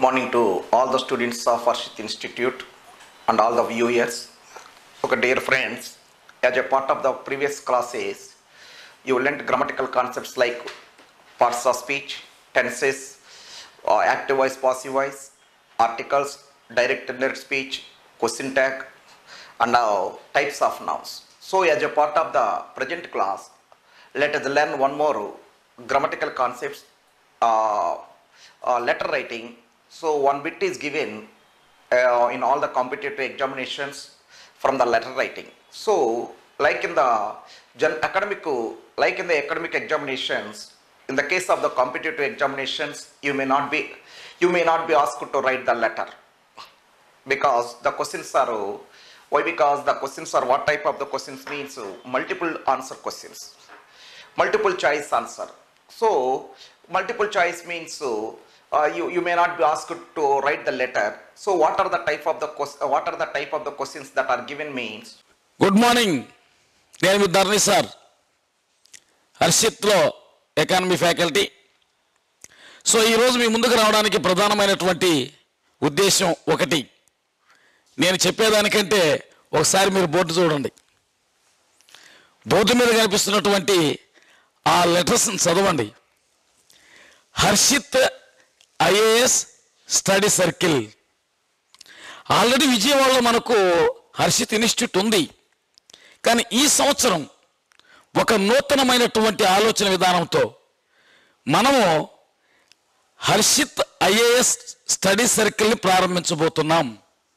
morning to all the students of Arshit Institute and all the viewers. Okay, dear friends, as a part of the previous classes, you learnt grammatical concepts like parts of speech, tenses, uh, active voice, passive voice, articles, direct indirect speech, question tag, and uh, types of nouns. So, as a part of the present class, let us learn one more grammatical concepts uh, uh, letter writing so one bit is given uh, in all the competitive examinations from the letter writing so like in the gen- academic like in the academic examinations in the case of the competitive examinations you may not be you may not be asked to write the letter because the questions are why because the questions are what type of the questions means uh, multiple answer questions multiple choice answer so multiple choice means so uh, you, you may not be asked to write the letter so what are the type of the ques- uh, what are the type of the questions that are given means good morning నేను మీ Dharani sir హర్షిత్లో economy faculty so ఈరోజు మీ ముందుకు రావడానికి ప్రధానమైనటువంటి ఉద్దేశం ఒకటి నేను చెప్పేదానికంటే ఒకసారి మీరు బోర్డు చూడండి బోర్డు మీద కనిపిస్తున్నటువంటి ఆ లెటర్స్ని చదవండి Harshith IAS study circle already విజయవాడలో మనకు హర్షిత్ ఇన్స్టిట్యూట్ ఉంది కానీ ఈ సంవత్సరం ఒక నూతనమైనటువంటి ఆలోచన విధానంతో మనము హర్షిత్ ఐఏఎస్ స్టడీ సర్కిల్ని ప్రారంభించబోతున్నాం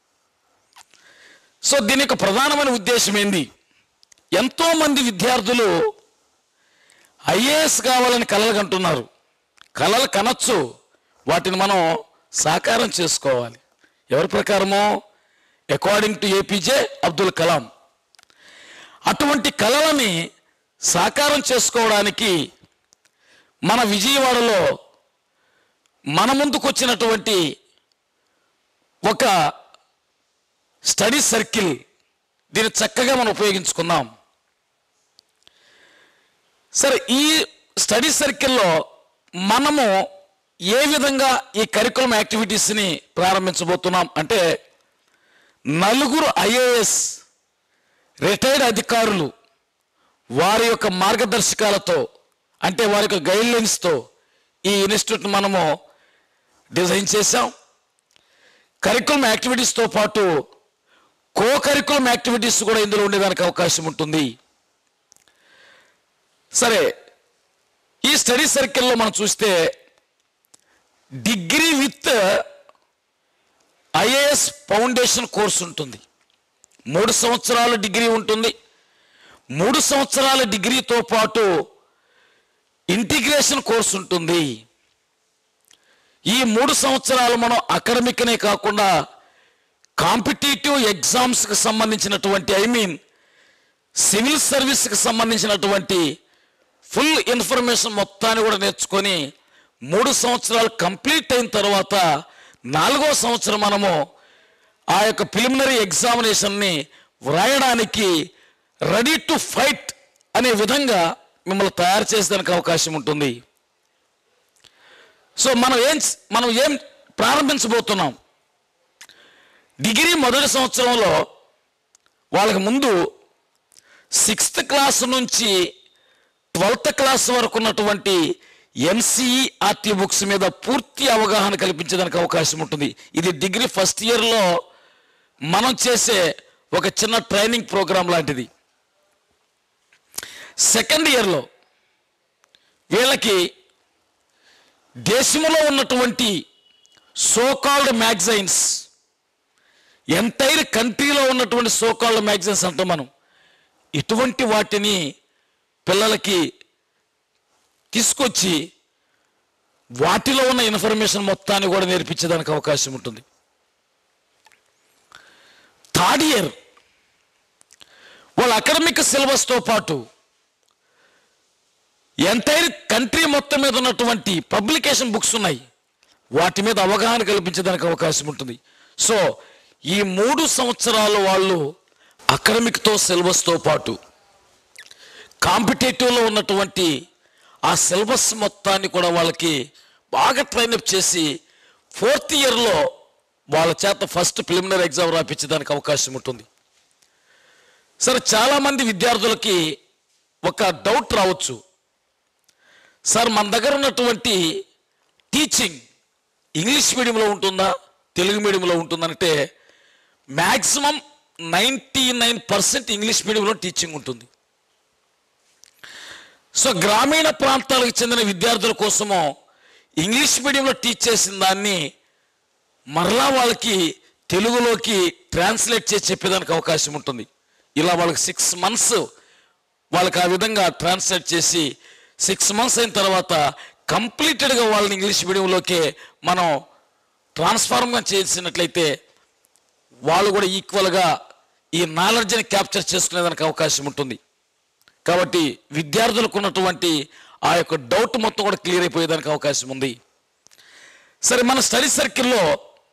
సో దీని యొక్క ప్రధానమైన ఉద్దేశం ఏంది ఎంతోమంది విద్యార్థులు ఐఏఎస్ కావాలని కలలు కంటున్నారు కలలు కనొచ్చు వాటిని మనం సాకారం చేసుకోవాలి ఎవరి ప్రకారమో according to APJ Abdul Kalam అటువంటి కళలని సాకారం చేసుకోవడానికి మన విజయవాడలో మన ముందుకు వచ్చినటువంటి ఒక స్టడీ సర్కిల్ దీన్ని చక్కగా మనం ఉపయోగించుకుందాం సరే ఈ స్టడీ సర్కిల్లో మనము ఏ విధంగా ఈ కరికులం యాక్టివిటీస్ని ప్రారంభించబోతున్నాం అంటే నలుగురు ఐఏఎస్ రిటైర్డ్ అధికారులు వారి యొక్క మార్గదర్శకాలతో అంటే వారి యొక్క గైడ్లైన్స్తో ఈ ఇన్స్టిట్యూట్ మనము డిజైన్ చేశాం కరికులం యాక్టివిటీస్తో పాటు కో కరికులం యాక్టివిటీస్ కూడా ఇందులో ఉండేదానికి అవకాశం ఉంటుంది సరే ఈ స్టడీ సర్కిల్లో మనం చూస్తే degree with IAS foundation course ఉంటుంది మూడు సంవత్సరాల డిగ్రీ ఉంటుంది మూడు సంవత్సరాల డిగ్రీతో పాటు ఇంటిగ్రేషన్ కోర్స్ ఉంటుంది ఈ మూడు సంవత్సరాలు మనం అకాడమిక్నే కాకుండా కాంపిటేటివ్ ఎగ్జామ్స్కి సంబంధించినటువంటి ఐ మీన్ సివిల్ సర్వీస్కి సంబంధించినటువంటి ఫుల్ ఇన్ఫర్మేషన్ మొత్తాన్ని కూడా నేర్చుకొని మూడు సంవత్సరాలు కంప్లీట్ అయిన తర్వాత నాలుగో సంవత్సరం మనము ఆ యొక్క ప్రిలిమినరీ ఎగ్జామినేషన్ని వ్రాయడానికి రెడీ టు ఫైట్ అనే విధంగా మిమ్మల్ని తయారు చేసేదానికి అవకాశం ఉంటుంది సో మనం ఏం మనం ఏం ప్రారంభించబోతున్నాం డిగ్రీ మొదటి సంవత్సరంలో వాళ్ళకి ముందు సిక్స్త్ క్లాస్ నుంచి ట్వెల్త్ క్లాస్ వరకు ఉన్నటువంటి ఎంసీఈ ఆర్టీ బుక్స్ మీద పూర్తి అవగాహన కల్పించడానికి అవకాశం ఉంటుంది ఇది డిగ్రీ ఫస్ట్ ఇయర్లో మనం చేసే ఒక చిన్న ట్రైనింగ్ ప్రోగ్రామ్ లాంటిది సెకండ్ ఇయర్లో వీళ్ళకి దేశంలో ఉన్నటువంటి సోకాల్డ్ మ్యాగజైన్స్ ఎంటైర్ కంట్రీలో ఉన్నటువంటి సోకాల్డ్ మ్యాగజైన్స్ అంటాం మనం ఇటువంటి వాటిని పిల్లలకి తీసుకొచ్చి వాటిలో ఉన్న ఇన్ఫర్మేషన్ మొత్తాన్ని కూడా నేర్పించడానికి అవకాశం ఉంటుంది థర్డ్ ఇయర్ వాళ్ళ అకాడమిక్ సిలబస్తో పాటు ఎంటైర్ కంట్రీ మొత్తం మీద ఉన్నటువంటి పబ్లికేషన్ బుక్స్ ఉన్నాయి వాటి మీద అవగాహన కల్పించడానికి అవకాశం ఉంటుంది సో ఈ మూడు సంవత్సరాలు వాళ్ళు అకాడమిక్తో సిలబస్తో పాటు కాంపిటేటివ్లో ఉన్నటువంటి ఆ సిలబస్ మొత్తాన్ని కూడా వాళ్ళకి బాగా ట్రైనప్ చేసి ఫోర్త్ ఇయర్లో వాళ్ళ చేత ఫస్ట్ ప్రిలిమినరీ ఎగ్జామ్ రాపించడానికి అవకాశం ఉంటుంది సరే చాలామంది విద్యార్థులకి ఒక డౌట్ రావచ్చు సార్ మన దగ్గర ఉన్నటువంటి టీచింగ్ ఇంగ్లీష్ మీడియంలో ఉంటుందా తెలుగు మీడియంలో ఉంటుందంటే maximum ninety nine percent English మీడియంలో టీచింగ్ ఉంటుంది సో గ్రామీణ ప్రాంతాలకు చెందిన విద్యార్థుల కోసము ఇంగ్లీష్ మీడియంలో టీచ్ చేసిన దాన్ని మరలా వాళ్ళకి తెలుగులోకి ట్రాన్స్లేట్ చేసి చెప్పేదానికి అవకాశం ఉంటుంది ఇలా వాళ్ళకి సిక్స్ మంత్స్ వాళ్ళకి ఆ విధంగా ట్రాన్స్లేట్ చేసి సిక్స్ మంత్స్ అయిన తర్వాత కంప్లీటెడ్గా వాళ్ళని ఇంగ్లీష్ మీడియంలోకి మనం ట్రాన్స్ఫార్మ్గా చేసినట్లయితే వాళ్ళు కూడా ఈక్వల్గా ఈ నాలెడ్జ్ని క్యాప్చర్ చేసుకునేదానికి అవకాశం ఉంటుంది కాబట్టి విద్యార్థులకు ఉన్నటువంటి ఆ యొక్క డౌట్ మొత్తం కూడా క్లియర్ అయిపోయేదానికి అవకాశం ఉంది సరే మన స్టడీ సర్కిల్లో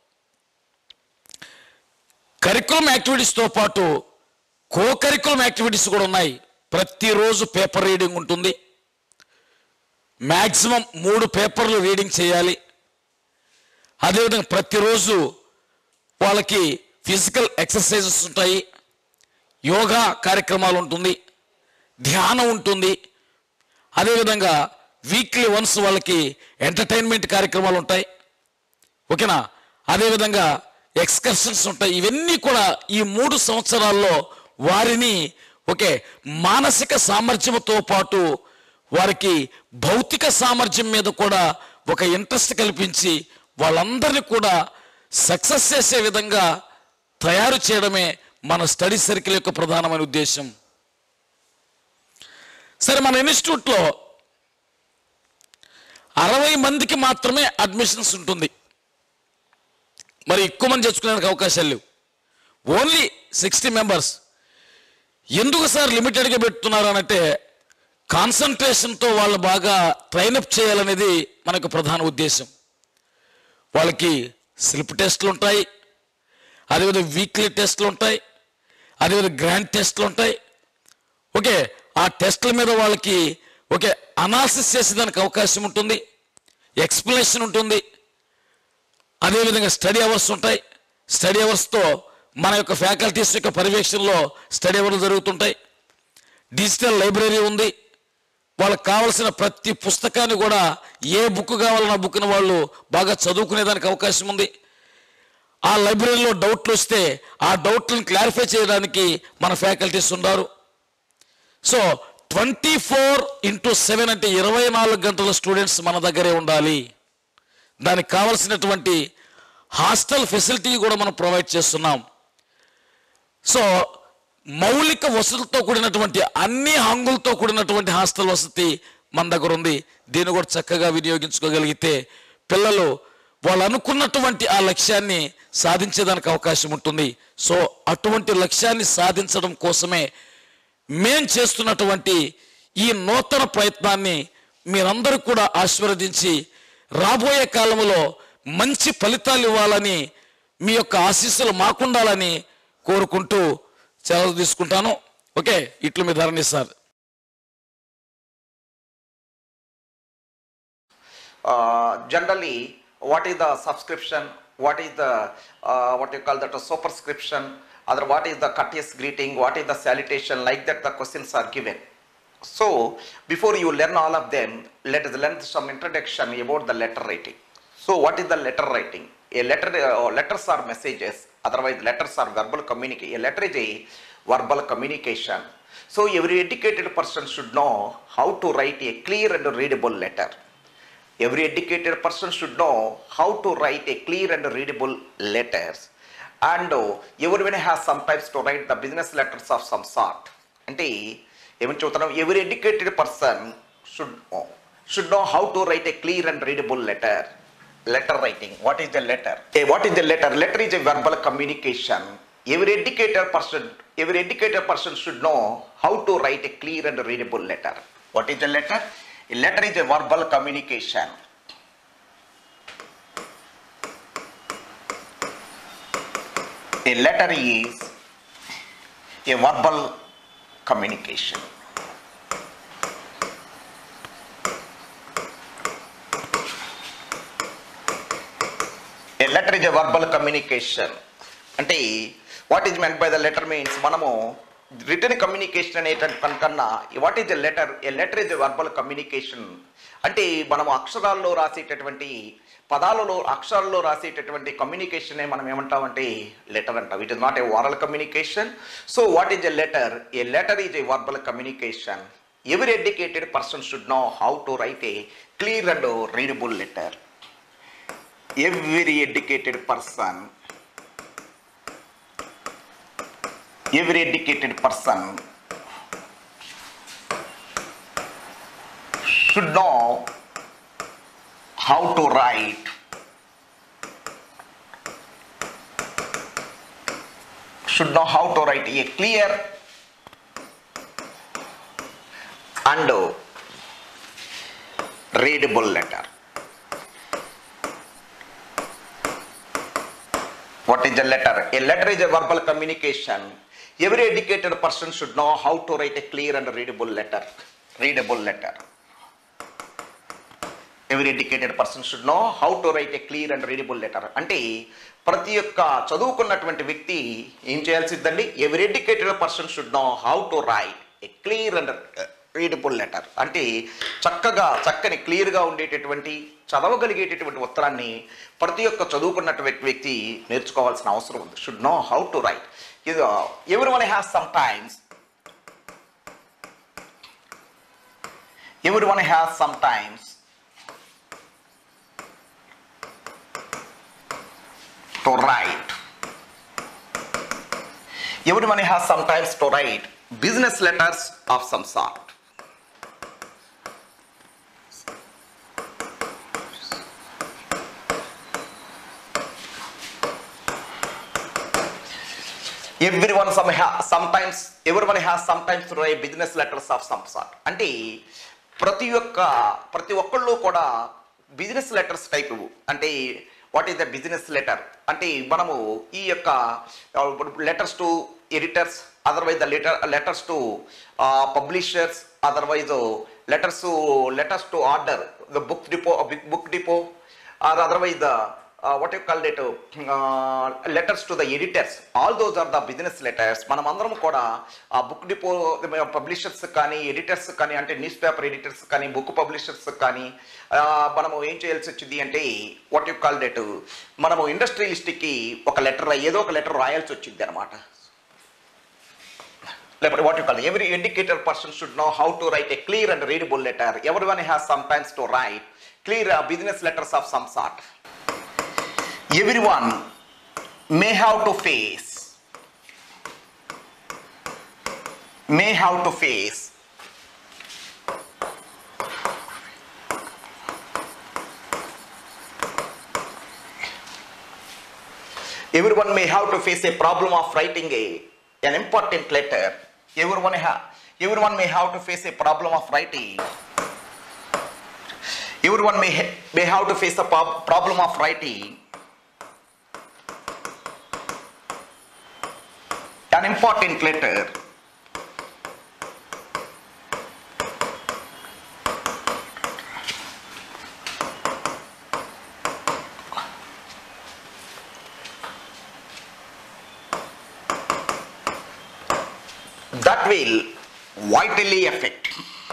కరికులం యాక్టివిటీస్తో పాటు కో కరికులం యాక్టివిటీస్ కూడా ఉన్నాయి ప్రతిరోజు పేపర్ రీడింగ్ ఉంటుంది మ్యాక్సిమం మూడు పేపర్లు రీడింగ్ చేయాలి అదేవిధంగా ప్రతిరోజు వాళ్ళకి ఫిజికల్ ఎక్సర్సైజెస్ ఉంటాయి యోగా కార్యక్రమాలు ఉంటుంది ధ్యానం ఉంటుంది అదేవిధంగా వీక్లీ వన్స్ వాళ్ళకి ఎంటర్టైన్మెంట్ కార్యక్రమాలు ఉంటాయి ఓకేనా అదేవిధంగా ఎక్స్కర్షన్స్ ఉంటాయి ఇవన్నీ కూడా ఈ మూడు సంవత్సరాల్లో వారిని ఓకే మానసిక సామర్థ్యంతో పాటు వారికి భౌతిక సామర్థ్యం మీద కూడా ఒక ఇంట్రెస్ట్ కల్పించి వాళ్ళందరినీ కూడా సక్సెస్ చేసే విధంగా తయారు చేయడమే మన స్టడీ సర్కిల్ యొక్క ప్రధానమైన ఉద్దేశం సరే మన ఇన్స్టిట్యూట్లో అరవై మందికి మాత్రమే అడ్మిషన్స్ ఉంటుంది మరి ఎక్కువ మంది తెచ్చుకునేందుకు అవకాశాలు లేవు ఓన్లీ సిక్స్టీ మెంబర్స్ ఎందుకు సార్ లిమిటెడ్గా పెడుతున్నారు అనంటే కాన్సన్ట్రేషన్తో వాళ్ళు బాగా ట్రైనప్ చేయాలనేది మనకు ప్రధాన ఉద్దేశం వాళ్ళకి స్లిప్ టెస్ట్లు ఉంటాయి అదేవిధంగా వీక్లీ టెస్ట్లు ఉంటాయి అదేవిధంగా గ్రాండ్ టెస్ట్లు ఉంటాయి ఓకే ఆ టెస్ట్ల మీద వాళ్ళకి ఓకే అనాలిసిస్ చేసేదానికి అవకాశం ఉంటుంది ఎక్స్ప్లెనేషన్ ఉంటుంది అదేవిధంగా స్టడీ అవర్స్ ఉంటాయి స్టడీ అవర్స్తో మన యొక్క ఫ్యాకల్టీస్ యొక్క పర్యవేక్షణలో స్టడీ అవర్లు జరుగుతుంటాయి డిజిటల్ లైబ్రరీ ఉంది వాళ్ళకి కావలసిన ప్రతి పుస్తకాన్ని కూడా ఏ బుక్ కావాలన్న బుక్ని వాళ్ళు బాగా చదువుకునేదానికి అవకాశం ఉంది ఆ లైబ్రరీలో డౌట్లు వస్తే ఆ డౌట్లను క్లారిఫై చేయడానికి మన ఫ్యాకల్టీస్ ఉన్నారు so twenty four into seven అంటే ఇరవై నాలుగు గంటల స్టూడెంట్స్ మన దగ్గరే ఉండాలి దానికి కావలసినటువంటి హాస్టల్ ఫెసిలిటీ కూడా మనం ప్రొవైడ్ చేస్తున్నాం సో మౌలిక వసతులతో కూడినటువంటి అన్ని హంగులతో కూడినటువంటి హాస్టల్ వసతి మన దగ్గర ఉంది దీన్ని కూడా చక్కగా వినియోగించుకోగలిగితే పిల్లలు వాళ్ళు అనుకున్నటువంటి ఆ లక్ష్యాన్ని సాధించేదానికి అవకాశం ఉంటుంది సో అటువంటి లక్ష్యాన్ని సాధించడం కోసమే మేం చేస్తున్నటువంటి ఈ నూతన ప్రయత్నాన్ని మీరందరూ కూడా ఆశీర్వదించి రాబోయే కాలంలో మంచి ఫలితాలు ఇవ్వాలని మీ యొక్క ఆశీస్సులు మాకుండాలని కోరుకుంటూ సెలవు తీసుకుంటాను ఓకే ఇట్లు మీ Dharani sir uh, generally what is the subscription what is the uh, what you call that a superscription other what is the courteous greeting what is the salutation like that the questions are given so before you learn all of them let us learn some introduction about the letter writing so what is the letter writing a letter uh, letters are messages otherwise letters are verbal communication a letter is a verbal communication so every educated person should know how to write a clear and readable letter every educated person should know how to write a clear and readable letters and uh, everyone has sometimes to write the business letters of some sort అంటే ఏమని చెబుతున్నాం every educated person should should know how to write a clear and readable letter letter writing what is the letter what is the letter letter is a verbal communication every educated person every educated person should know how to write a clear and readable letter what is the letter A letter is a verbal communication. A letter is a verbal communication. Is a verbal communication అంటే what is meant by the letter means మనము written communication అనేటువంటి కన్నా what is a letter a letter is a verbal communication అంటే మనము అక్షరాల్లో రాసేటటువంటి పదాలలో అక్షరాల్లో రాసేటటువంటి కమ్యూనికేషనే మనం ఏమంటామంటే లెటర్ అంటాం it is not a oral communication so what is a letter a letter is a verbal communication every educated person should know how to write a clear and readable letter every educated person every educated person should know how to write should know how to write a clear and readable letter What is a letter? A letter is a verbal communication. Every educated person should know how to write a clear and readable letter. Readable letter. Every educated person should know how to write a clear and readable letter. అంటే ప్రతి ఒక్క చదువుకున్నటువంటి వ్యక్తి ఏం చేయాల్సిందండి every educated person should know how to write a clear and readable letter అంటే చక్కగా చక్కని క్లియర్గా ఉండేటటువంటి చదవగలిగేటటువంటి ఉత్తరాన్ని ప్రతి ఒక్క చదువుకున్నటువంటి వ్యక్తి నేర్చుకోవాల్సిన అవసరం ఉంది should know how to write ఇది ఎవరి వన్ హ్యాస్ సమ్ టైమ్స్ ఎవరి one has sometimes to write everyone has sometimes to write business letters of some sort everyone some ha- sometimes everyone has sometimes to write business letters of some sort అంటే ప్రతి ఒక్క ప్రతి ఒక్కళ్ళు కూడా business letters type అంటే what is the business letter అంటే మనము ఈ యొక్క letters to editors otherwise the letter letters to publishers otherwise letters letters to order the book depot book depot or otherwise the what you call it letters to the editors all those are the business letters మనం అందరం కూడా ఆ book depot publishers కానీ editors కానీ అంటే newspaper editors కానీ book publishers కానీ ఆ, మనము ఏం చేయాల్సి వచ్చింది అంటే వాట్ యూ కాల్ డెట్ మనము ఇండస్ట్రియలిస్ట్కి ఒక లెటర్ ఏదో ఒక లెటర్ రాయాల్సి వచ్చింది అనమాట లేకపోతే what you call every educated person should know how to write a clear and readable letter ఎవరి one has sometimes to write clear business letters of some sort everyone may have to face may have to face everyone may have to face a problem of writing a an important letter everyone ha- everyone may have to face a problem of writing everyone may, ha- may have to face a prob- problem of writing an important letter that will vitally affect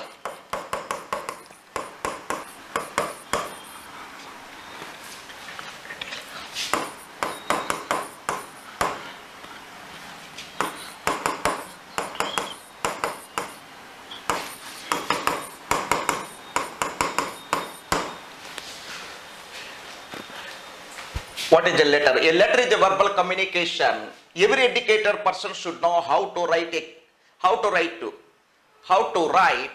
What is a letter? A letter is a verbal communication. Every educated person should know how to write a how to write to how to write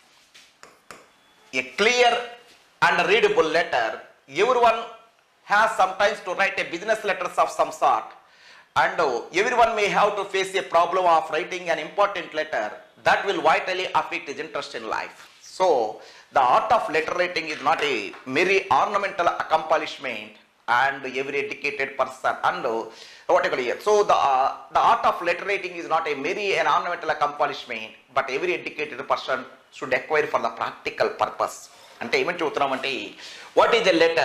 a clear and readable letter. Everyone has sometimes to write a business letters of some sort, and uh, everyone may have to face a problem of writing an important letter that will vitally affect his interest in life. So, the art of letter writing is not a merely ornamental accomplishment, and every educated person and uh, what you call it. So, the uh, the art of letter writing is not a merely an ornamental accomplishment, but every educated person should acquire for the practical purpose. అంటే ఏమని చెబుతున్నామంటే what is a letter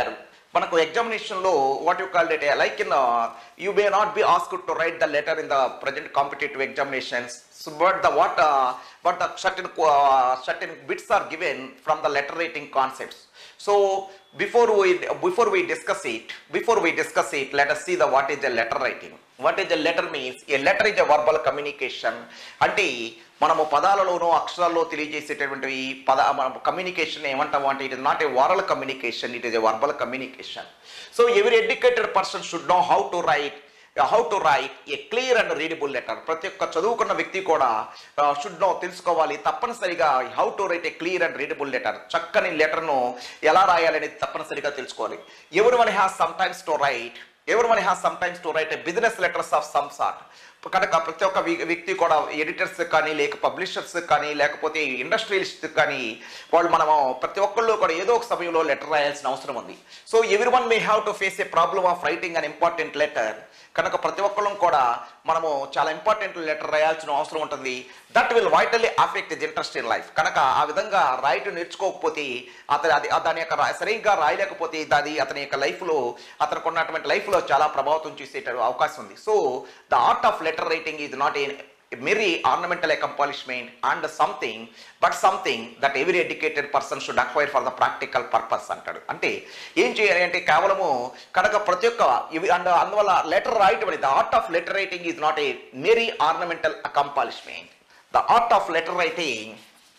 మనకు ఎగ్జామినేషన్లో what you call it like in you may not be asked to write the letter in the present competitive examinations but the what but the certain certain bits are given from the letter writing concepts so before we before we discuss it before we discuss it let us see the what is a letter writing what is a letter means a letter is a verbal communication అంటే మనము పదాలలోనూ అక్షరాల్లో తెలియజేసేటటువంటి పద మనం communication ఏమంటాము అంటే it is not a oral communication it is a verbal communication so every educated person should know how to write how to write a clear and readable letter ప్రతి ఒక్క చదువుకున్న వ్యక్తి కూడా షుడ్ నో తెలుసుకోవాలి తప్పనిసరిగా how to write a clear and readable letter చక్కని లెటర్ను ఎలా రాయాలనేది తప్పనిసరిగా తెలుసుకోవాలి ఎవరి one has sometimes to write ఎవరి one has sometimes to write a business letters of some sort కనుక ప్రతి ఒక్క వ్య- వ్యక్తి కూడా ఎడిటర్స్ కానీ లేక పబ్లిషర్స్ కానీ లేకపోతే ఇండస్ట్రియలిస్ట్ కానీ వాళ్ళు మనము ప్రతి ఒక్కళ్ళు కూడా ఏదో ఒక సమయంలో లెటర్ రాయాల్సిన అవసరం ఉంది so every one may have to face a problem of writing an important letter కనుక ప్రతి ఒక్కళ్ళం కూడా మనము చాలా ఇంపార్టెంట్ లెటర్ రాయాల్సిన అవసరం ఉంటుంది that will vitally affect is interest in life కనుక ఆ విధంగా రాయటం నేర్చుకోకపోతే అతని అది దాని యొక్క రా- సరిగ్గా రాయలేకపోతే దాని అతని యొక్క లైఫ్లో అతనికి ఉన్నటువంటి లైఫ్లో చాలా ప్రభావితం చేసే అవకాశం ఉంది so the art of letter writing is not a merely ornamental accomplishment and something but something that every educated person should acquire for the practical purpose అంటాడు అంటే ఏం చేయాలి అంటే కేవలము కనుక ప్రతి ఒక్క ఇవి అండ్ అందువల్ల లెటర్ రాయటం అనేది the art of letter writing is not a merry ornamental accomplishment the art of letter writing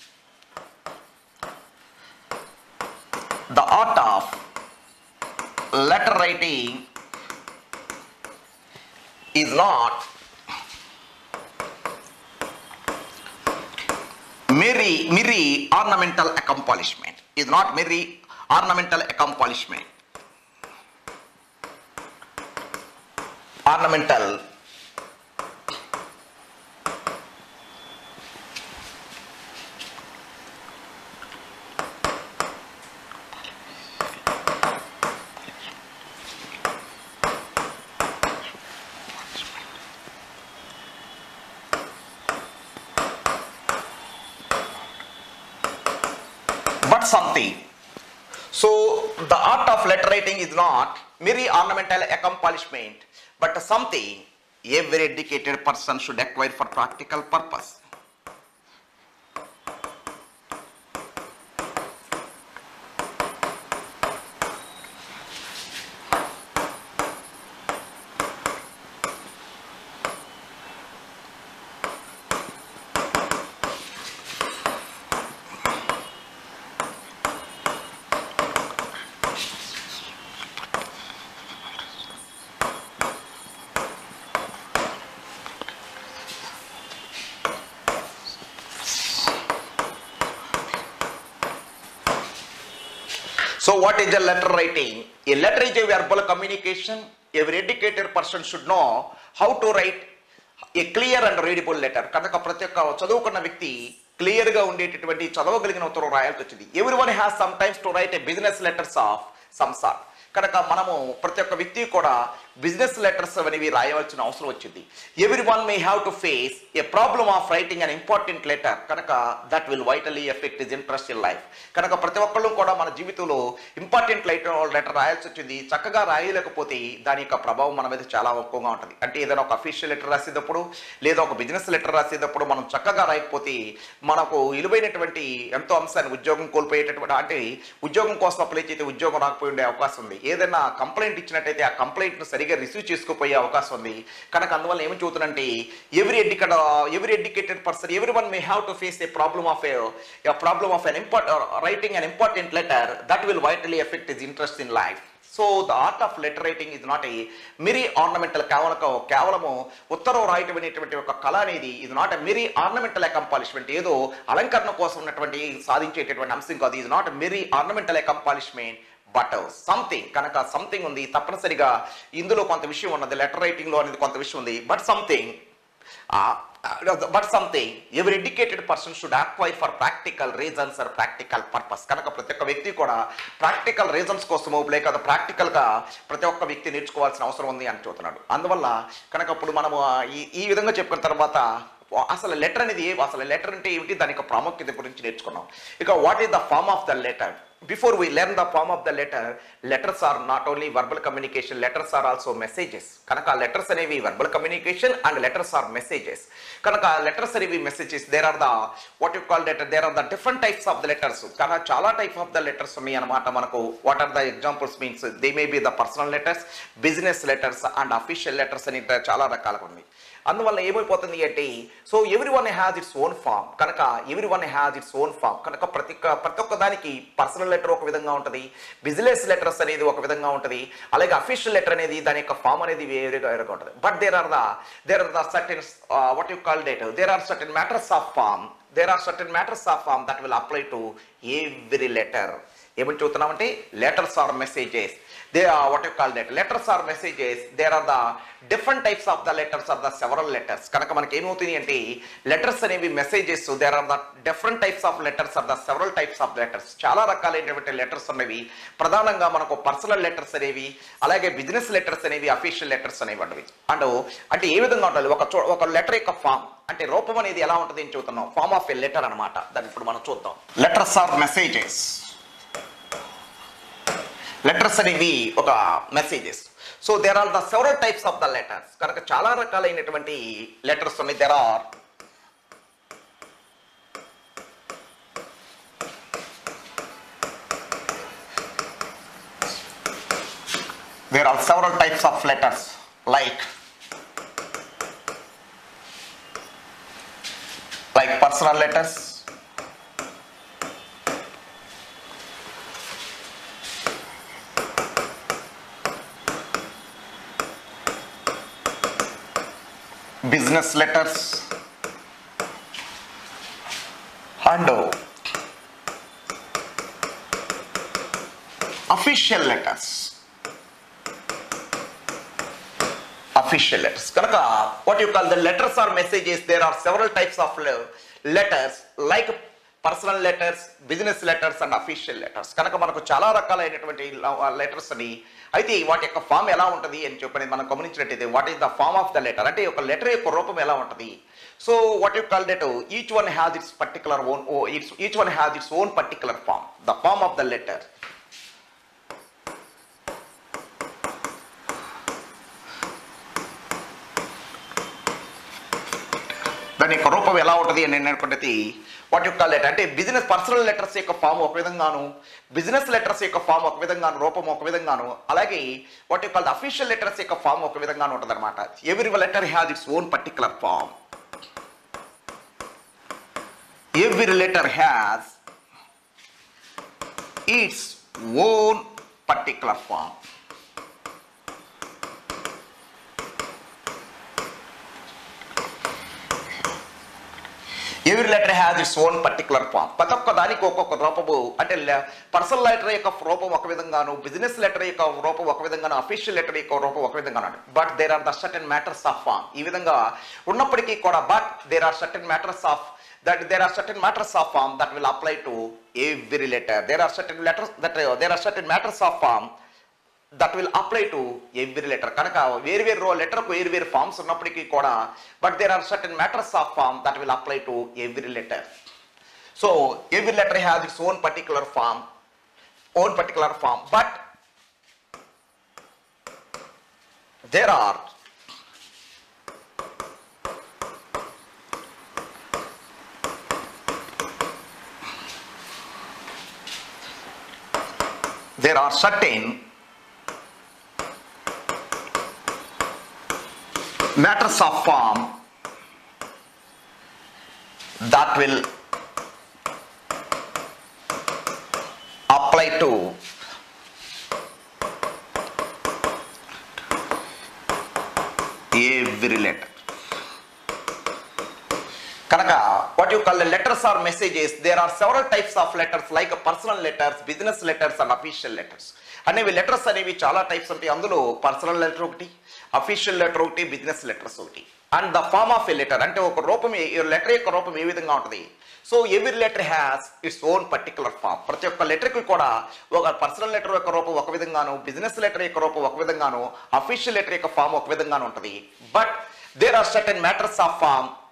the art of letter writing is not merry merry ornamental accomplishment is not merry ornamental accomplishment ornamental but something. So the art of letter writing is not merely ornamental accomplishment, but something every educated person should acquire for practical purpose. So what is a letter writing? A letter is a verbal communication. Every educated person should know how to write a clear and readable letter. కనుక ప్రతి ఒక్క చదువుకున్న వ్యక్తి clear గా ఉండేటటువంటి చదవగలిగిన ఉత్తరం రాయాల్సి వచ్చింది every one has sometimes to write a business letters of some sort కనుక మనము ప్రతి ఒక్క వ్యక్తి కూడా బిజినెస్ లెటర్స్ అనేవి రాయవలసిన అవసరం వచ్చింది every one may have to face a problem of writing an important letter కనుక that will vitally effect is interest in life కనుక ప్రతి ఒక్కళ్ళు కూడా మన జీవితంలో ఇంపార్టెంట్ లెటర్ లెటర్ రాయాల్సి వచ్చింది చక్కగా రాయలేకపోతే దాని యొక్క ప్రభావం మన మీద చాలా ఎక్కువగా ఉంటుంది అంటే ఏదైనా ఒక అఫీషియల్ లెటర్ రాసేటప్పుడు లేదా ఒక బిజినెస్ లెటర్ రాసేటప్పుడు మనం చక్కగా రాయకపోతే మనకు విలువైనటువంటి ఎంతో అంశాన్ని ఉద్యోగం కోల్పోయేటటువంటి అంటే ఉద్యోగం కోసం అప్లై చేస్తే ఉద్యోగం రాకపోయి ఉండే అవకాశం ఉంది ఏదైనా కంప్లైంట్ ఇచ్చినట్టయితే ఆ కంప్లైంట్ను సరిగా రిసీవ్ చేసుకోపోయే అవకాశం ఉంది కనుక అందువల్ల ఏమి చూస్తున్నంటే every educate every educated person every one may have to face a problem of a problem of an important writing an important letter that will vitally effect is interest in life so the art of letter writing is not a merry ornamental కేవలం కేవలము ఉత్తరం రాయటం అనేటువంటి ఒక కళ అనేది ఇది not a మిరీ ornamental అకంపాలిష్మెంట్ ఏదో అలంకరణ కోసం ఉన్నటువంటి సాధించేటటువంటి అంశం కాదు ఇది not merry ornamental accomplishment but something కనుక సంథింగ్ ఉంది తప్పనిసరిగా ఇందులో కొంత విషయం ఉన్నది లెటర్ రైటింగ్లో అనేది కొంత విషయం ఉంది but something but something every educated person should acquire for practical reasons or practical purpose కనుక ప్రతి ఒక్క వ్యక్తి కూడా ప్రాక్టికల్ రీజన్స్ కోసము లేక ప్రాక్టికల్గా ప్రతి ఒక్క వ్యక్తి నేర్చుకోవాల్సిన అవసరం ఉంది అని చూస్తున్నాడు అందువల్ల కనుక ఇప్పుడు మనము ఆ, ఈ ఈ విధంగా చెప్పిన తర్వాత అసలు లెటర్ అనేది ఏ అసలు లెటర్ అంటే ఏమిటి దాని యొక్క ప్రాముఖ్యత గురించి నేర్చుకున్నాం ఇక what is the form of the letter before we learn the form of the letter letters are not only verbal communication letters are also messages కనుక లెటర్స్ అనేవి verbal communication and letters are messages కనుక letters అనేవి messages there are the what you call letter there are the different types of the letters కనుక చాలా type of the letters ఉన్నాయి అనమాట మనకు what are the examples means they may be the personal letters business letters and official letters అని చాలా రకాలుగా ఉన్నాయి అందువల్ల ఏమైపోతుంది అంటే so every one has its own form కనుక every one has its own form కనుక ప్రతి ఒక్క- ప్రతి ఒక్క దానికి పర్సనల్ లెటర్ ఒక విధంగా ఉంటుంది బిజినెస్ లెటర్స్ అనేది ఒక విధంగా ఉంటుంది అలాగే అఫీషియల్ లెటర్ అనేది దాని యొక్క ఫామ్ అనేది వేరుగా వేరుగా ఉంటుంది but there are the there are the certain what you call date there are certain matters of form there are certain matters of form that will apply to every letter ఏమని చూస్తున్నామంటే letters are messages they are what you call that letters are messages there are the different types of the letters are the several letters కనుక మనకి ఏమవుతుంది అంటే letters అనేవి messages there are the different types of letters are the several types of letters చాలా రకాలైనటువంటి letters అనేవి ప్రధానంగా మనకు పర్సనల్ లెటర్స్ అనేవి అలాగే బిజినెస్ లెటర్స్ అనేవి అఫీషియల్ లెటర్స్ అనేవి అనేవి అండ్ అంటే ఏ విధంగా ఉండాలి ఒక చో- ఒక లెటర్ యొక్క ఫామ్ అంటే రూపం అనేది ఎలా ఉంటుంది అని చూస్తున్నాం ఫామ్ ఆఫ్ ఎ లెటర్ అన్నమాట దాన్ని ఇప్పుడు మనం చూద్దాం లెటర్స్ ఆర్ మెసేజెస్ లెటర్స్ అనేవి ఒక messages so there are the several types of the letters కనుక చాలా రకాలైనటువంటి లెటర్స్ ఉన్నాయి there are there are several types of letters like like personal letters business letters and uh, official letters official letters కనుక what you call the letters or messages there are several types of le- letters like personal letters business letters and official letters కనుక మనకు చాలా రకాలైనటువంటి letters అని అయితే వాటి యొక్క form ఎలా ఉంటుంది అని చెప్పని మనం గమనించినట్టయితే what is the form of the letter అంటే ఒక లెటర్ యొక్క రూపం ఎలా ఉంటుంది so what you call that each one has its particular own its each one has its own particular form the form of the letter దాని యొక్క రూపం ఎలా ఉంటుంది అని నేను అనుకున్నది వాట్ యు కాల్ లెటర్ అంటే బిజినెస్ పర్సనల్ లెటర్స్ యొక్క ఫామ్ ఒక విధంగాను బిజినెస్ లెటర్స్ యొక్క ఫామ్ ఒక విధంగాను రూపం ఒక విధంగాను అలాగే what you call the official letters యొక్క ఫామ్ ఒక విధంగాను ఉంటుంది అనమాట every letter has its own particular form every letter has its own particular form every letter has its own particular form ప్రతి ఒక్క దానికి ఒక్కొక్క రూపము అంటే పర్సనల్ లెటర్ యొక్క రూపం ఒక విధంగాను బిజినెస్ లెటర్ యొక్క రూపం ఒక విధంగాను అఫీషియల్ లెటర్ యొక్క రూపం ఒక విధంగాను but there are the certain matters of form ఈ విధంగా ఉన్నప్పటికీ కూడా but there are certain matters of that there are certain matters of form that will apply to every letter. There are certain letters that uh, there are certain matters of form that will apply to every letter కనుక వేరు వేరు లెటర్కు వేరు వేరు forms ఉన్నప్పటికీ కూడా but there are certain matters of form that will apply to every letter so every letter has its own particular form own particular form but there are there are certain matters of form that will apply to every letter కనుక what you call letters are messages there are several types of letters like personal letters business letters and official letters అనేవి letters అనేవి చాలా types ఉంటాయి అందులో personal letter ఒకటి official letter ఒకటి business letters ఒకటి and the form of a letter అంటే ఒక రూపం లెటర్ యొక్క రూపం ఏ విధంగా ఉంటుంది so every letter has its own particular form ప్రతి ఒక్క లెటర్కి కూడా ఒక పర్సనల్ లెటర్ యొక్క రూపం ఒక విధంగాను బిజినెస్ లెటర్ యొక్క రూపం ఒక విధంగాను అఫీషియల్ లెటర్ యొక్క ఫామ్ ఒక విధంగాను ఉంటుంది but there are certain matters of form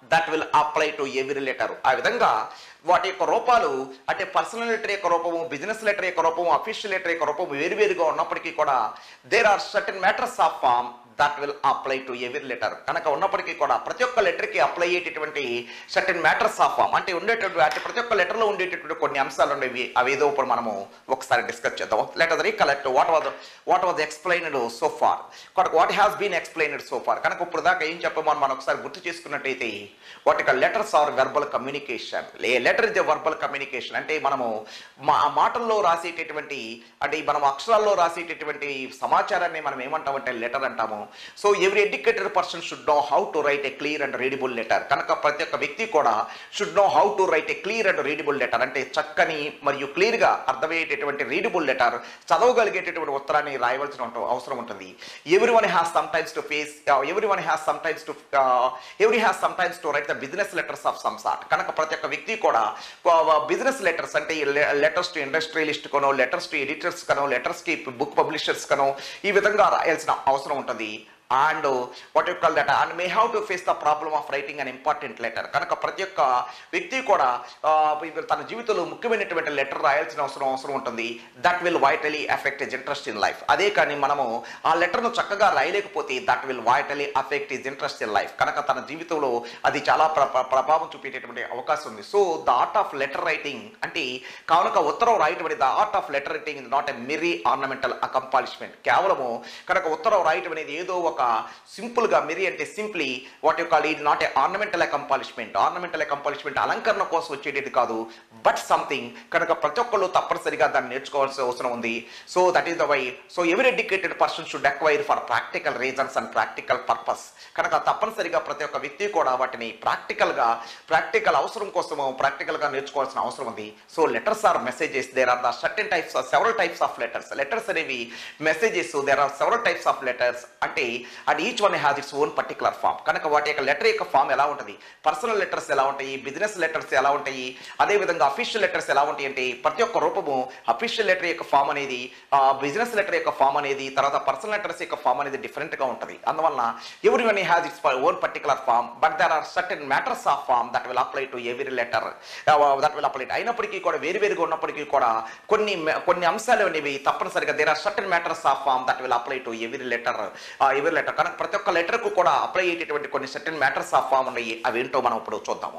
that will apply to every letter ఆ విధంగా వాటి యొక్క రూపాలు అంటే పర్సనల్ లెటర్ యొక్క రూపము బిజినెస్ లెటర్ యొక్క రూపము అఫీషియల్ లెటర్ యొక్క రూపము వేరువేరుగా ఉన్నప్పటికీ కూడా there are certain matters of form that will apply to every letter కనుక ఉన్నప్పటికీ కూడా ప్రతి ఒక్క లెటర్కి అప్లై అయ్యేటటువంటి సర్టన్ మ్యాటర్స్ ఆఫ్ ఫామ్ అంటే ఉండేటటువంటి అంటే ప్రతి ఒక్క లెటర్లో ఉండేటటువంటి కొన్ని అంశాలు ఉండేవి అవి ఏదో ఇప్పుడు మనము ఒకసారి డిస్కస్ చేద్దాం let us recollect what was what was explained so far what has been explained so far కనుక ఇప్పుడు దాకా ఏం చెప్పమని మనం ఒకసారి గుర్తు చేసుకున్నట్టయితే వాటి యొక్క letters are verbal communication a letter is a verbal communication అంటే మనము మా ఆ మాటల్లో రాసేటటువంటి అంటే మనం అక్షరాల్లో రాసేటటువంటి సమాచారాన్ని మనం ఏమంటామంటే లెటర్ అంటాము so every educated person should know how to write a clear and readable letter కనుక ప్రతి ఒక్క వ్యక్తి కూడా should know how to write a clear and readable letter అంటే చక్కని మరియు క్లియర్గా అర్థమయ్యేటటువంటి రీడబుల్ లెటర్ చదవగలిగేటటువంటి ఉత్తరాన్ని రాయవలసిన ఉంట- అవసరం ఉంటుంది every one has sometimes to face every one has sometimes to every has sometimes to write the business letters of some sort కనుక ప్రతి ఒక్క వ్యక్తి కూడా బిజినెస్ లెటర్స్ అంటే లెటర్స్ టు ఇండస్ట్రియలిస్ట్ కనో లెటర్స్ టు ఎడిటర్స్ కనో letters కి book publishers కనో ఈ విధంగా రాయాల్సిన అవసరం ఉంటుంది and what you call that and may have to face the problem of writing an important letter కనుక ప్రతి ఒక్క వ్యక్తి కూడా ఆ, ఇప్పుడు తన జీవితంలో ముఖ్యమైనటువంటి లెటర్ రాయాల్సిన అవసరం అవసరం ఉంటుంది that will vitally effect is interest in life అదే కానీ మనము ఆ లెటర్ను చక్కగా రాయలేకపోతే that will vitally affect is interest in life కనుక తన జీవితంలో అది చాలా ప్ర- ప్ర- ప్రభావం చూపేటటువంటి అవకాశం ఉంది so the art of letter writing అంటే కానుక ఉత్తరం రాయటం అనేది the art of letter writing is not a merry ornamental accomplishment కేవలము కనుక ఉత్తరం రాయటం అనేది ఏదో ఒక సింపుల్ గా మెరీ అంటే simply what you call it not a ornamental accomplishment ornamental accomplishment అలంకరణ కోసం వచ్చేది కాదు బట్ సంథింగ్ కనుక ప్రతి ఒక్కళ్ళు తప్పనిసరిగా దాన్ని నేర్చుకోవాల్సిన అవసరం ఉంది so that is the why so every educated person should acquire for practical reasons and practical purpose కనుక తప్పనిసరిగా ప్రతి ఒక్క వ్యక్తి కూడా వాటిని ప్రాక్టికల్ గా ప్రాక్టికల్ అవసరం కోసము ప్రాక్టికల్ గా నేర్చుకోవాల్సిన అవసరం ఉంది so letters are messages there are the certain types several types of letters letters అనేవి messages there are several types of letters అంటే and each one has its own particular form కనుక వాటి యొక్క లెటర్ యొక్క ఫామ్ ఎలా ఉంటుంది personal letters ఎలా ఉంటాయి బిజినెస్ లెటర్స్ ఎలా ఉంటాయి అదేవిధంగా అఫీషియల్ లెటర్స్ ఎలా ఉంటాయి అంటే ప్రతి ఒక్క రూపము అఫీషియల్ లెటర్ యొక్క ఫామ్ అనేది బిజినెస్ లెటర్ యొక్క ఫామ్ అనేది తర్వాత పర్సనల్ లెటర్స్ యొక్క ఫామ్ అనేది different గా ఉంటుంది అందువలన every one has its own particular form but there are certain matters of form that will apply to every letter that will apply అయినప్పటికీ కూడా వేరు వేరుగా ఉన్నప్పటికీ కూడా కొన్ని మ- కొన్ని అంశాలు అనేవి తప్పనిసరిగా there are certain matters of form that will apply to every letter every letter కనుక ప్రతి ఒక్క లెటర్కు కూడా అప్లై అయ్యేటటువంటి కొన్ని సర్టెన్ మ్యాటర్స్ ఆఫ్ ఫామ్ ఉన్నాయి అవి ఏంటో మనం ఇప్పుడు చూద్దాము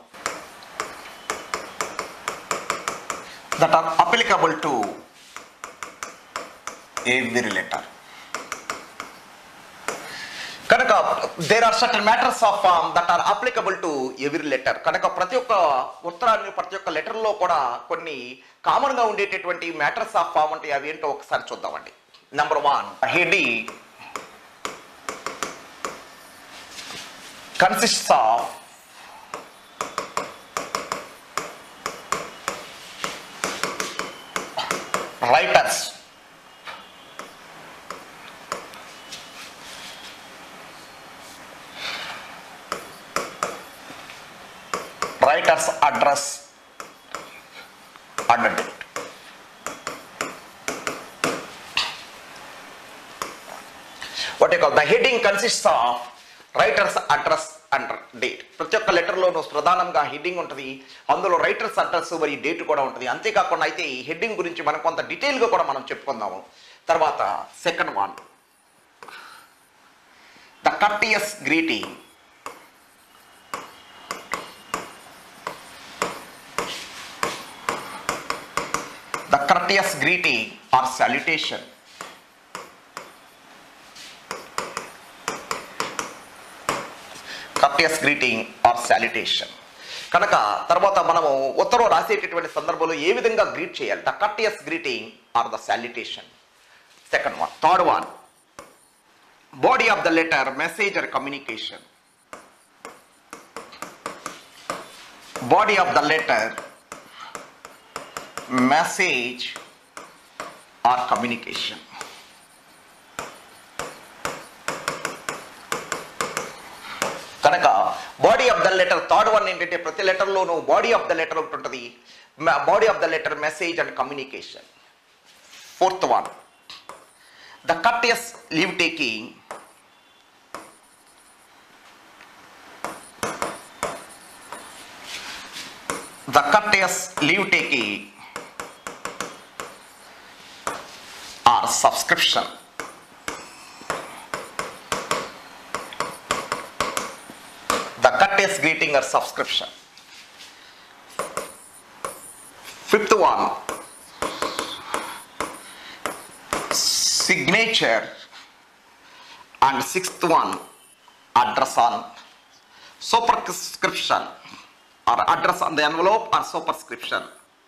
that are applicable to every letter. కనుక there are certain matters of form that are applicable to every letter కనుక ప్రతి ఒక్క ఉత్తరాన్ని ప్రతి ఒక్క లెటర్లో కూడా కొన్ని కామన్ గా ఉండేటటువంటి మ్యాటర్స్ ఆఫ్ ఫామ్ అంటే అవి ఏంటో ఒకసారి చూద్దామండి నెంబర్ వన్ హెడీ consists of writer's writer's address and date. What you call the heading consists of writer's address and date. ప్రతి ఒక్క లెటర్లోనూ ప్రధానంగా హెడ్డింగ్ ఉంటుంది అందులో రైటర్స్ అడ్రస్ మరియు డేట్ కూడా ఉంటుంది అంతేకాకుండా అయితే ఈ హెడ్డింగ్ గురించి మనం కొంత డీటెయిల్గా కూడా మనం చెప్పుకుందాము తర్వాత second one the courteous greeting the courteous greeting or salutation. courteous greeting or salutation. కనుక తర్వాత మనము ఉత్తరం రాసేటటువంటి సందర్భంలో ఏ విధంగా గ్రీట్ చేయాలి the courteous greeting or the salutation second one third one body of the letter message or communication body of the letter message or communication. కనుక body of the letter third one ఏంటంటే ప్రతి లెటర్లోనూ body of the letter ఒకటి ఉంటుంది body of the letter message and communication fourth one the courteous leave taking the courteous leave taking or subscription the courteous greeting or subscription fifth one signature and sixth one address on superscription or address on the envelope or superscription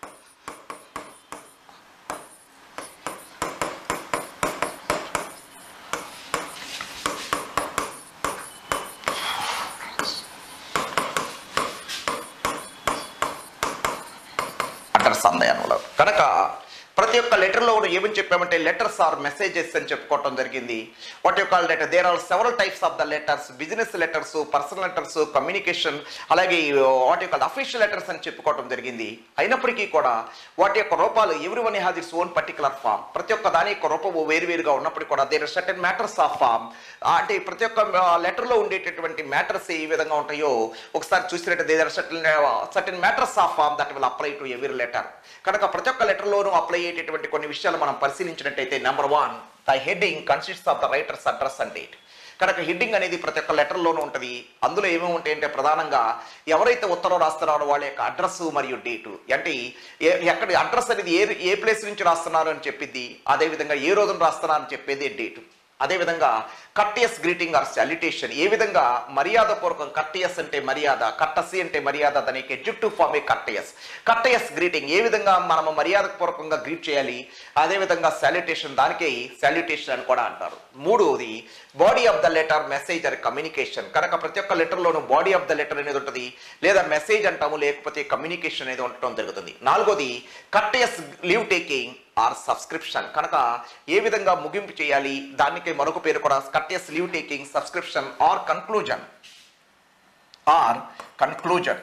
address on the envelope కనుక ప్రతి ఒక్క లెటర్లో ఏమని చెప్పామంటే letters or messages అని చెప్పుకోవటం జరిగింది what you call letter there are several types of the letters business letters personal letters communication అలాగే what you call official letters అని చెప్పుకోవటం జరిగింది అయినప్పటికీ కూడా వాటి యొక్క రూపాలు every one has its own particular form ప్రతి ఒక్క దాని యొక్క రూపము వేరువేరుగా ఉన్నప్పటికీ కూడా there certain matters of form అంటే ప్రతి ఒక్క లెటర్లో ఉండేటటువంటి మ్యాటర్స్ ఏ విధంగా ఉంటాయో ఒకసారి చూసినట్టు there certain certain matters of form that will apply to every letter కనుక ప్రతి ఒక్క లెటర్లోనూ అప్లై అయ్యేటటువంటి కొన్ని విషయాలు మనం పరిశీలించినట్టయితే number one the heading consists of the writer's address and date కనుక హెడ్డింగ్ అనేది ప్రతి ఒక్క లెటర్లోనూ ఉంటుంది అందులో ఏమేమి ఉంటాయంటే ప్రధానంగా ఎవరైతే ఉత్తరం రాస్తున్నారో వాళ్ళ యొక్క అడ్రస్ మరియు డేటు అంటే ఏ- ఎక్కడ అడ్రస్ అనేది ఏ ఏ ప్లేస్ నుంచి రాస్తున్నారు అని చెప్పిద్ది అదేవిధంగా ఏ రోజున రాస్తున్నారని చెప్పేది డేటు అదేవిధంగా కట్టియస్ గ్రీటింగ్ ఆర్ సాల్యుటేషన్ ఏ విధంగా మర్యాద పూర్వకం కట్టియస్ అంటే మర్యాద కట్టసి అంటే మర్యాద దానికి adjective form a courteous courteous greeting ఏ విధంగా మనము మర్యాద పూర్వకంగా గ్రీట్ చేయాలి అదేవిధంగా సాల్యుటేషన్ దానికి సాల్యుటేషన్ అని కూడా అంటారు మూడోది body of the letter message or communication కనుక ప్రతి ఒక్క లెటర్లోనూ బాడీ ఆఫ్ ద లెటర్ అనేది ఉంటుంది లేదా మెసేజ్ అంటాము లేకపోతే కమ్యూనికేషన్ అనేది ఉండటం జరుగుతుంది నాలుగోది courteous leave taking or subscription కనుక ఏ విధంగా ముగింపు చేయాలి దానికి మరొక పేరు కూడా courteous leave taking subscription or conclusion or conclusion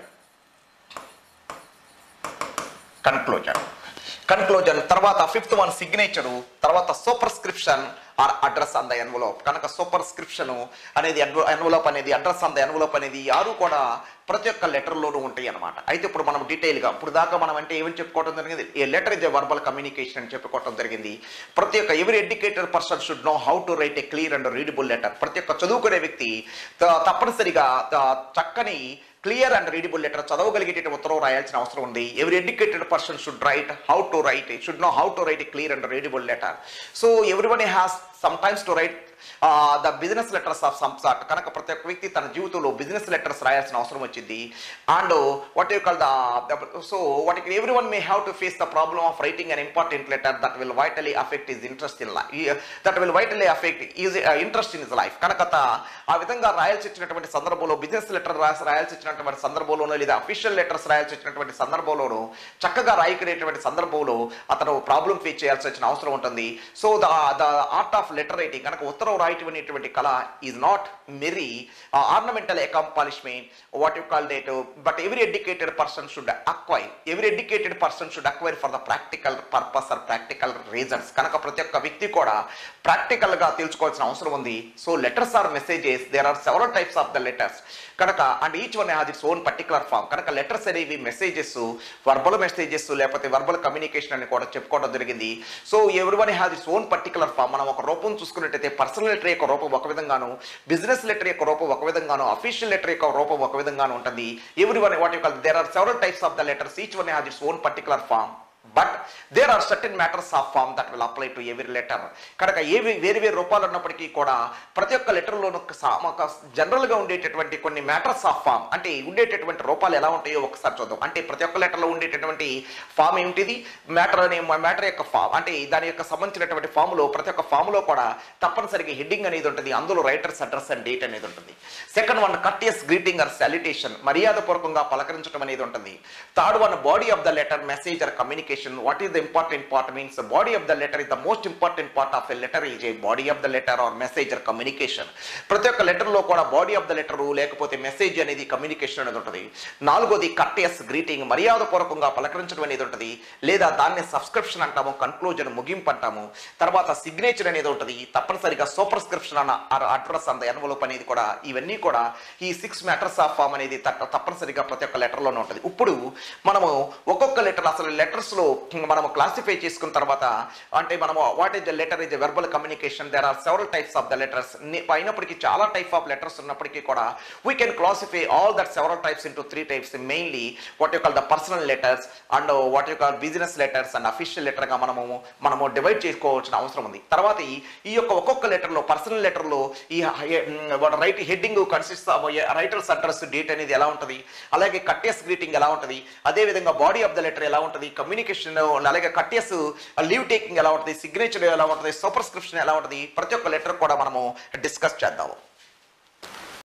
conclusion conclusion తర్వాత ఫిఫ్త్ వన్ సిగ్నేచరు తర్వాత superscription or address on the envelope కనుక సూపర్ స్క్రిప్షన్ అనేది ఎన్వలోప్ అనేది అడ్రస్ ఆన్ ద ఎన్వలోప్ అనేది ఈ ఆరు కూడా ప్రతి ఒక్క లెటర్లోనూ ఉంటాయి అనమాట అయితే ఇప్పుడు మనం డీటెయిల్గా ఇప్పుడు దాకా మనం అంటే ఏమని చెప్పుకోవడం జరిగింది a letter is a verbal communication అని చెప్పుకోవడం జరిగింది ప్రతి ఒక్క every educated person should know how to write a clear and readable letter ప్రతి ఒక్క చదువుకునే వ్యక్తి త- తప్పనిసరిగా త- చక్కని క్లియర్ అండ్ రీడబుల్ లెటర్ చదవగలిగేట ఉత్తరం రాయాల్సిన అవసరం ఉంది every educated person should write how to write should know how to write clear and readable letter so every one has sometimes to write the business letters of some sort కనుక ప్రతి ఒక్క వ్యక్తి తన జీవితంలో business letters రాయాల్సిన అవసరం వచ్చింది and what you call the so what every one may have to face the problem of writing an important letter that will vitally affect his interest in life that will vitally affect his interest in his life కనుక త- ఆ విధంగా రాయాల్సి వచ్చినటువంటి సందర్భంలో business letter రాసి రాయాల్సి వచ్చినటువంటి సందర్భంలోనో లేదా అఫీషియల్ లెటర్స్ రాయాల్సి వచ్చినటువంటి సందర్భంలోనూ చక్కగా రాయకనేటువంటి సందర్భంలో అతను ప్రాబ్లం ఫేస్ చేయాల్సి వచ్చిన అవసరం ఉంటుంది so the the art of letter writing కనుక ఉత్తరం రాయటం అనేటువంటి కళ is not mere ornamental accomplishment what you call that but every educated person should acquire every educated person should acquire for the practical purpose or practical reasons కనుక ప్రతి ఒక్క వ్యక్తి కూడా ప్రాక్టికల్ గా తెలుసుకోవాల్సిన అవసరం ఉంది so letters are messages there are several types of the letters కనుక and each one has its own particular form కనుక లెటర్స్ అనేవి మెసేజెస్ వర్బల్ మెసేజెస్ లేకపోతే వర్బల్ కమ్యూనికేషన్ అని కూడా చెప్పుకోవడం జరిగింది so every one has its own particular form మనం ఒక రూపం చూసుకున్నట్టయితే పర్సనల్ లెటర్ యొక్క రూపం ఒక విధంగాను బిజినెస్ లెటర్ యొక్క రూపం ఒక విధంగాను అఫీషియల్ లెటర్ యొక్క రూపం ఒక విధంగాను ఉంటుంది every one what you call there are several types of the letters each one has its own particular form but there are certain matters of form that will apply to every letter కనుక ఏవి వేరు వేరు రూపాలు ఉన్నప్పటికీ కూడా ప్రతి ఒక్క లెటర్లోనూ జనరల్గా ఉండేటటువంటి కొన్ని మ్యాటర్స్ ఆఫ్ ఫామ్ అంటే ఉండేటటువంటి రూపాలు ఎలా ఉంటాయో ఒకసారి చూద్దాం అంటే ప్రతి ఒక్క లెటర్లో ఉండేటటువంటి ఫామ్ ఏమిటిది మ్యాటర్ అనే మ్యాటర్ యొక్క ఫామ్ అంటే దాని యొక్క సంబంధించినటువంటి ఫామ్లో ప్రతి ఒక్క ఫామ్లో కూడా తప్పనిసరిగా హెడ్డింగ్ అనేది ఉంటుంది అందులో రైటర్స్ అడ్రస్ అండ్ డేట్ అనేది ఉంటుంది second one courteous greeting or salutation మర్యాదపూర్వకంగా పలకరించడం అనేది ఉంటుంది third one body of the letter message or communication communication what is the important part means the body of the letter is the most important part of a letter is a body of the letter or message or communication ప్రతి ఒక్క letter లో కూడా body of the letter లేకపోతే message అనేది communication అనేది ఉంటుంది నాలుగోది కట్టెస్ greeting మర్యాదపూర్వకంగా పలకరించడం అనేది ఉంటుంది లేదా దాన్ని సబ్స్క్రిప్షన్ అంటాము కన్క్లూజన్ ముగింపు అంటాము తర్వాత సిగ్నేచర్ అనేది ఉంటుంది తప్పనిసరిగా సూపర్స్క్రిప్షన్ అన్న అడ్రస్ అంద ఎన్వలోప్ అనేది కూడా ఇవన్నీ కూడా ఈ సిక్స్ మ్యాటర్స్ ఆఫ్ ఫామ్ అనేది తప్ప- తప్పనిసరిగా ప్రతి ఒక్క లెటర్లోనే ఉంటుంది ఇప్పుడు మనము ఒక్కొక్క లెటర్ అసలు లెటర్స్ లో మనము క్లాసిఫై చేసుకున్న తర్వాత అంటే మనము what is the letter is verbal communication there are several types of the letters అయినప్పటికీ చాలా టైప్ ఆఫ్ లెటర్స్ ఉన్నప్పటికీ కూడా we can classify all that several types into three types mainly what you call the personal letters and what you call business letters and official letter గా మనము మనము divide చేసుకోవాల్సిన అవసరం ఉంది తర్వాత ఈ- ఈ యొక్క ఒక్కొక్క లెటర్ లో పర్సనల్ లెటర్ లో ఈ right heading consist of writer's address date అనేది ఎలా ఉంటుంది అలాగే కట్టేస్ గ్రీటింగ్ ఎలా ఉంటుంది అదే విధంగా బాడీ ఆఫ్ ద లెటర్ ఎలా ఉంటుంది కమ్యూనికేషన్ అలాగే కట్టేస్ లీవ్ టేకింగ్ ఎలా ఉంటుంది సిగ్నేచర్ ఎలా ఉంటుంది సూపర్ స్క్రిప్షన్ ఎలా ఉంటుంది ప్రతి ఒక్క లెటర్ కూడా మనము డిస్కస్ చేద్దాము